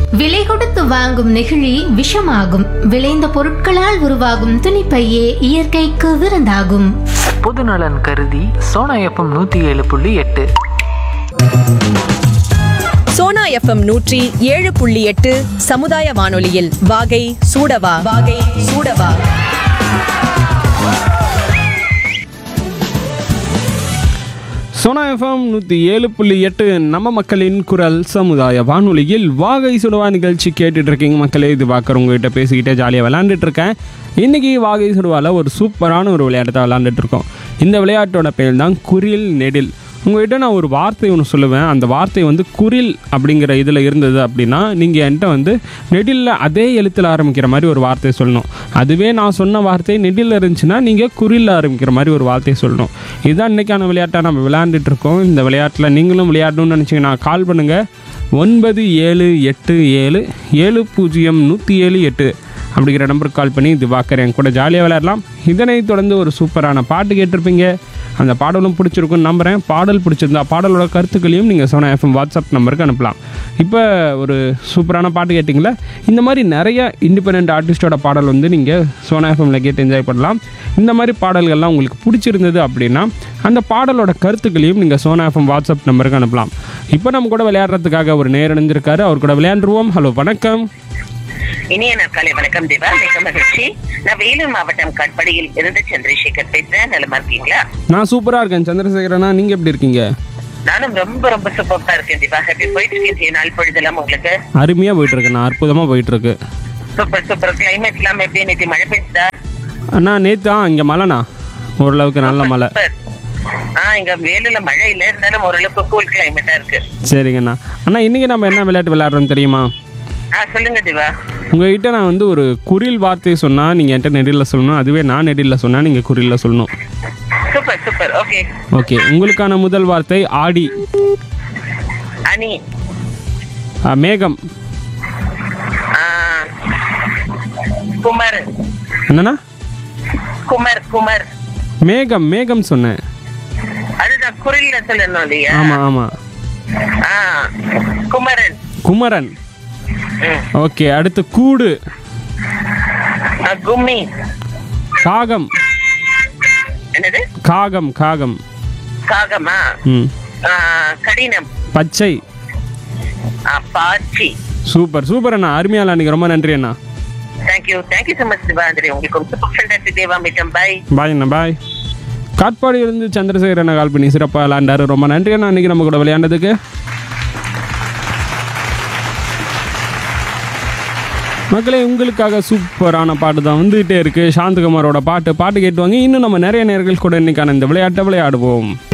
விலை கொடுத்து வாங்கும் நெகிழி விஷமாகும் விளைந்த பொருட்களால் உருவாகும் துணிப்பையே இயற்கைக்கு விருந்தாகும் பொதுநலன் கருதி சோனா எஃப்எம் நூற்றி ஏழு புள்ளி எட்டு சோனா எஃப்எம் நூற்றி ஏழு புள்ளி எட்டு சமுதாய வானொலியில் வாகை சூடவா வாகை சூடவா சோனா எஃப்எம் நூற்றி ஏழு புள்ளி எட்டு நம்ம மக்களின் குரல் சமுதாய வானொலியில் வாகை சுடுவா நிகழ்ச்சி கேட்டுட்டு இருக்கீங்க மக்களே இது பார்க்குற உங்ககிட்ட பேசிக்கிட்டே ஜாலியாக விளாண்டுட்டு இருக்கேன் இன்றைக்கி வாகை சுடுவாவில் ஒரு சூப்பரான ஒரு விளையாட்டை விளாண்டுட்டு இருக்கோம் இந்த விளையாட்டோட பேர் தான் குரில் நெடில் உங்கள்கிட்ட நான் ஒரு வார்த்தை ஒன்று சொல்லுவேன் அந்த வார்த்தை வந்து குரில் அப்படிங்கிற இதில் இருந்தது அப்படின்னா நீங்கள் என்கிட்ட வந்து நெடிலில் அதே எழுத்தில் ஆரம்பிக்கிற மாதிரி ஒரு வார்த்தை சொல்லணும் அதுவே நான் சொன்ன வார்த்தை நெடில் இருந்துச்சுன்னா நீங்கள் குறில் ஆரம்பிக்கிற மாதிரி ஒரு வார்த்தையை சொல்லணும் இதுதான் இன்றைக்கான விளையாட்டை நம்ம விளையாண்டுட்டு இருக்கோம் இந்த விளையாட்டில் நீங்களும் விளையாடணும்னு நினச்சிங்கன்னா கால் பண்ணுங்கள் ஒன்பது ஏழு எட்டு ஏழு ஏழு பூஜ்ஜியம் நூற்றி ஏழு எட்டு அப்படிங்கிற நம்பருக்கு கால் பண்ணி இது பார்க்குறேன் என் கூட ஜாலியாக விளையாடலாம் இதனைத் தொடர்ந்து ஒரு சூப்பரான பாட்டு கேட்டிருப்பீங்க அந்த பாடலும் பிடிச்சிருக்குன்னு நம்புகிறேன் பாடல் பிடிச்சிருந்தா பாடலோட கருத்துக்களையும் நீங்கள் சோனா எஃப்எம் வாட்ஸ்அப் நம்பருக்கு அனுப்பலாம் இப்போ ஒரு சூப்பரான பாட்டு கேட்டிங்களா இந்த மாதிரி நிறைய இண்டிபெண்ட் ஆர்டிஸ்டோட பாடல் வந்து நீங்கள் சோனா எஃப்எம்ல கேட்டு என்ஜாய் பண்ணலாம் இந்த மாதிரி பாடல்கள்லாம் உங்களுக்கு பிடிச்சிருந்தது அப்படின்னா அந்த பாடலோட கருத்துக்களையும் நீங்கள் சோனா எஃப்எம் வாட்ஸ்அப் நம்பருக்கு அனுப்பலாம் இப்போ நம்ம கூட விளையாடுறதுக்காக ஒரு நேர் இணைஞ்சிருக்காரு அவர் கூட விளையாண்டுருவோம் ஹலோ வணக்கம் இனிய நாட்காலை வணக்கம் தேவா மிக மகிழ்ச்சி நான் வேலூர் மாவட்டம் காட்பாடியில் இருந்து சந்திரசேகர் பேசுறேன் நலமா இருக்கீங்களா நான் சூப்பராக இருக்கேன் சந்திரசேகரனா நீங்கள் எப்படி இருக்கீங்க நானும் ரொம்ப ரொம்ப சூப்பரா இருக்கேன் தேவா ஹாப்பி போயிட்டு இருக்கேன் நாள் பொழுதெல்லாம் உங்களுக்கு அருமையாக போயிட்டுருக்கு நான் அற்புதமாக போயிட்டுருக்கு சூப்பர் சூப்பர் கிளைமேட் எல்லாம் எப்படி நேற்று மழை பெய்யுதா அண்ணா நேற்று ஆ இங்கே மழைண்ணா ஓரளவுக்கு நல்ல மழை சூப்பர் ஆ இங்க வேலூர்ல மழை இல்ல இருந்தாலும் ஓரளவுக்கு கூல் கிளைமேட்டா இருக்கு சரிங்கண்ணா அண்ணா இன்றைக்கி நம்ம என்ன விளையாட்டு விளையாடுறோம் தெரியுமா ஆ சொல்லுங்க தேவா உங்ககிட்ட நான் வந்து ஒரு குரில் வார்த்தை சொன்னால் நீங்கள் என்கிட்ட நெடிலில் சொல்லணும் அதுவே நான் நெடிலில் சொன்னால் நீங்கள் குறிலில் சொல்லணும் சூப்பர் சூப்பர் ஓகே ஓகே உங்களுக்கான முதல் வார்த்தை ஆடி அனி ஆ, மேகம் ஆ, குமர் என்னண்ணா குமர் குமர் மேகம் மேகம் சொன்னேன் அதுதான் குரில்ல சொல்லணும் இல்லையா ஆமாம் ஆமாம் ஆ குமரன் குமரன் ம். ஓகே அடுத்து கூடு ஆ, கும்மி காகம் என்னது காகம் காகம் காகமா ம் ஆ, கடினம் பச்சை ஆ, பாச்சி சூப்பர் சூப்பர் அண்ணா அருமையால அன்றைக்கி ரொம்ப நன்றி அண்ணா தேங்க்யூ தேங்க்யூ so மச் சிவாந்திரி உங்களுக்கு சூப்பர் ஃபேண்டாஸ்டிக் தேவா மிட்டம் பை பாய் அண்ணா பாய் காட்பாடியிலிருந்து சந்திரசேகர் அண்ணா கால் பண்ணி சிறப்பாக விளையாண்டாரு ரொம்ப நன்றி அண்ணா அன்றைக்கி நம்ம கூட விளையாண்டதுக்கு மக்களே உங்களுக்காக சூப்பரான பாட்டு தான் வந்துகிட்டே இருக்கு சாந்தகுமாரோட பாட்டு பாட்டு கேட்டுவாங்க இன்னும் நம்ம நிறைய நேர்கள் கூட இன்னைக்கான இந்த விளையாட்டை விளையாடுவோம்